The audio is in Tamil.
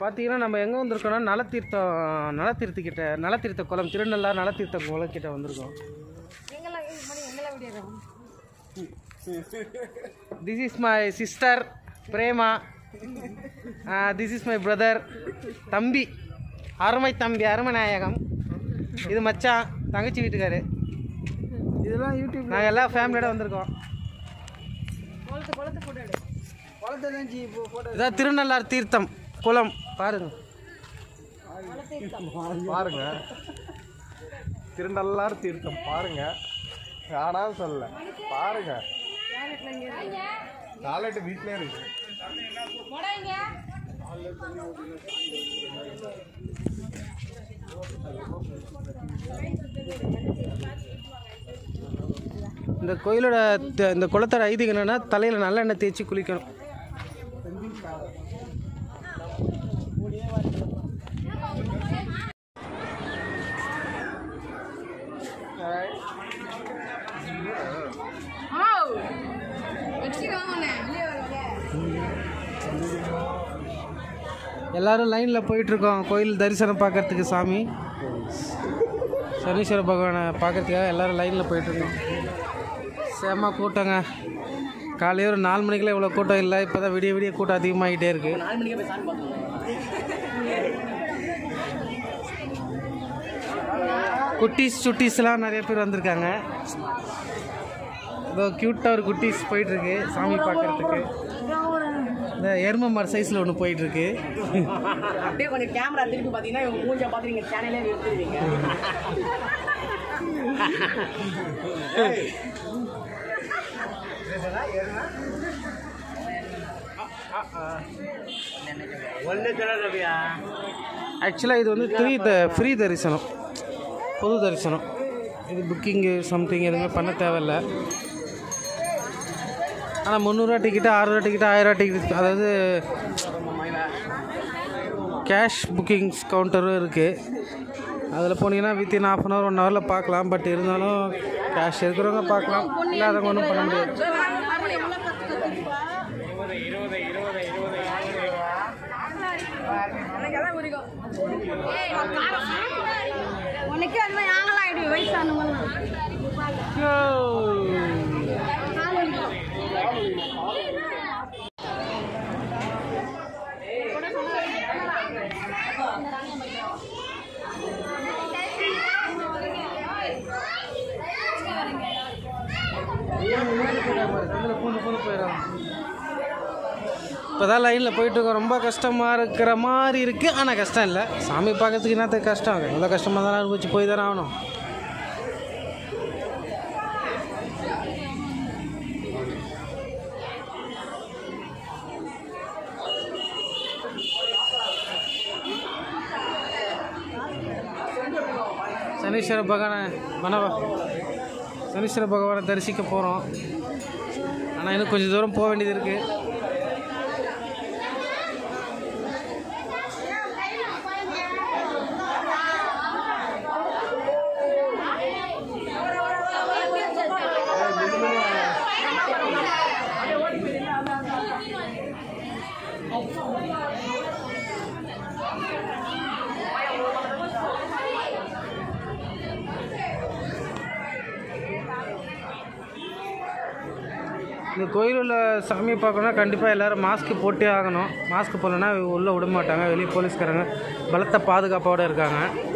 பார்த்தீங்கன்னா நம்ம எங்கே வந்திருக்கோம்னா நலத்தீர்த்தம் நலத்தீர்த்திக்கிட்ட நலத்தீர்த்த குளம் திருநள்ளார் நலத்தீர்த்த குளம் கிட்ட வந்திருக்கோம் this is my sister Prema this is my brother தம்பி அருமை தம்பி அருமை நாயகம் இது மச்சான் தங்கச்சி வீட்டுக்காரு இதெல்லாம் யூடியூப் நாங்கள் எல்லா ஃபேமிலியோட வந்திருக்கோம் குளத்தை தான் ஜி இப்போ போட்டோ இதான் திருநள்ளார் தீர்த்தம் குளம் பாருங்க பாருங்க திருநள்ளார் தீர்த்தம் பாருங்க யாராவது சொல்ல பாருங்க டாய்லெட் வீட்லயே இருக்கு இந்த கோயிலோட த- இந்த குளத்தோட ஐதீகம் என்னன்னா தலையில் நல்லெண்ணெய் தேய்ச்சி குளிக்கணும் எல்லாரும் லைனில் போயிட்டுருக்கோம் கோயில் தரிசனம் பார்க்கறதுக்கு சாமி சனீஸ்வர பகவானை பார்க்கறதுக்காக எல்லாரும் லைனில் போயிட்டுருக்கோம் செம்ம கூட்டங்க காலையில் ஒரு நாலு மணிக்கெல்லாம் இவ்வளோ கூட்டம் இல்லை இப்போ தான் விடிய விடிய கூட்டம் அதிகமாகிட்டே இருக்குது குட்டீஸ் சுட்டீஸ்லாம் நிறைய பேர் வந்திருக்காங்க இதோ க்யூட்டாக ஒரு குட்டீஸ் போயிட்டுருக்கு சாமி பார்க்கறதுக்கு இந்த எரும மர சைஸில் ஒன்று போயிட்டுருக்கு அப்படியே கொஞ்சம் கேமரா திருப்பி பார்த்தீங்கன்னா இவங்க மூஞ்ச பார்த்து நீங்கள் சேனலே எடுத்துருவீங்க ஆக்சுவலாக இது வந்து ஃப்ரீ த ஃப்ரீ தரிசனம் பொது தரிசனம் இது புக்கிங்கு சம்திங் எதுவுமே பண்ண தேவையில்ல ஆனால் முந்நூறுரூவா டிக்கெட்டு ஆறுரூவா டிக்கெட்டு ஆயிரரூவா டிக்கெட் அதாவது கேஷ் புக்கிங்ஸ் கவுண்டரும் இருக்குது அதில் போனீங்கன்னா within of an hour one ஹவரில் பார்க்கலாம் பட் இருந்தாலும் கேஷ் இருக்கிறவங்க பார்க்கலாம் இல்லாதவங்க ஒன்றும் பண்ண முடியாது உனக்கு அந்த மாதிரி நாங்களாம் ஆயிடுவோம் வயசானவங்களாம் கால் வலிக்கும் இப்போ தான் லைனில் போயிட்டுருக்கோம் ரொம்ப கஷ்டமாக இருக்கிற மாதிரி இருக்குது ஆனால் கஷ்டம் இல்லை சாமி பார்க்கறதுக்கு என்னத்துக்கு கஷ்டம் எவ்வளோ கஷ்டமாக தானே அனுபவிச்சு போய் தானே ஆகணும் சனீஸ்வர பகவானை மனவ சனீஸ்வர பகவானை தரிசிக்க போகிறோம் ஆனால் இன்னும் கொஞ்சம் தூரம் போக வேண்டியது இருக்குது இந்த கோயிலில் சாமியை பார்க்கணுன்னா கண்டிப்பாக எல்லோரும் மாஸ்க் போட்டே ஆகணும் மாஸ்க் போடலன்னா உள்ளே விட மாட்டாங்க வெளியே போலீஸ்காரங்க பலத்த பாதுகாப்போடு இருக்காங்க